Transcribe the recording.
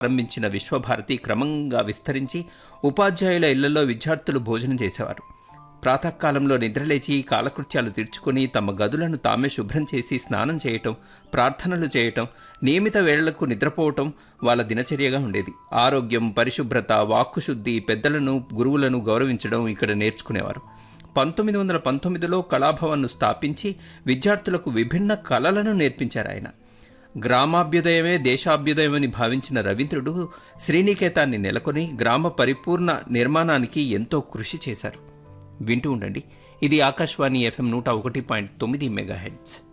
ప్రారంభించిన విశ్వభారతి క్రమంగా విస్తరించి ఉపాధ్యాయుల ఇళ్లలో విద్యార్థులు భోజనం చేసేవారు ప్రాతకాలంలో నిద్రలేచి కాలకృత్యాలు తీర్చుకొని తమ గదులను తామే శుభ్రం చేసి స్నానం చేయటం ప్రార్థనలు చేయటం నియమిత వేళలకు నిద్రపోవటం వాళ్ళ దినచర్యగా ఉండేది ఆరోగ్యం పరిశుభ్రత వాక్కుశుద్ధి పెద్దలను గురువులను గౌరవించడం ఇక్కడ నేర్చుకునేవారు పంతొమ్మిది వందల పంతొమ్మిదిలో కళాభవన్ను స్థాపించి విద్యార్థులకు విభిన్న కళలను నేర్పించారు ఆయన గ్రామాభ్యుదయమే దేశాభ్యుదయమని భావించిన రవీంద్రుడు శ్రీనికేతాన్ని నెలకొని గ్రామ పరిపూర్ణ నిర్మాణానికి ఎంతో కృషి చేశారు వింటూ ఉండండి ఇది ఆకాశవాణి ఎఫ్ఎం నూట ఒకటి పాయింట్ తొమ్మిది మెగాహెడ్స్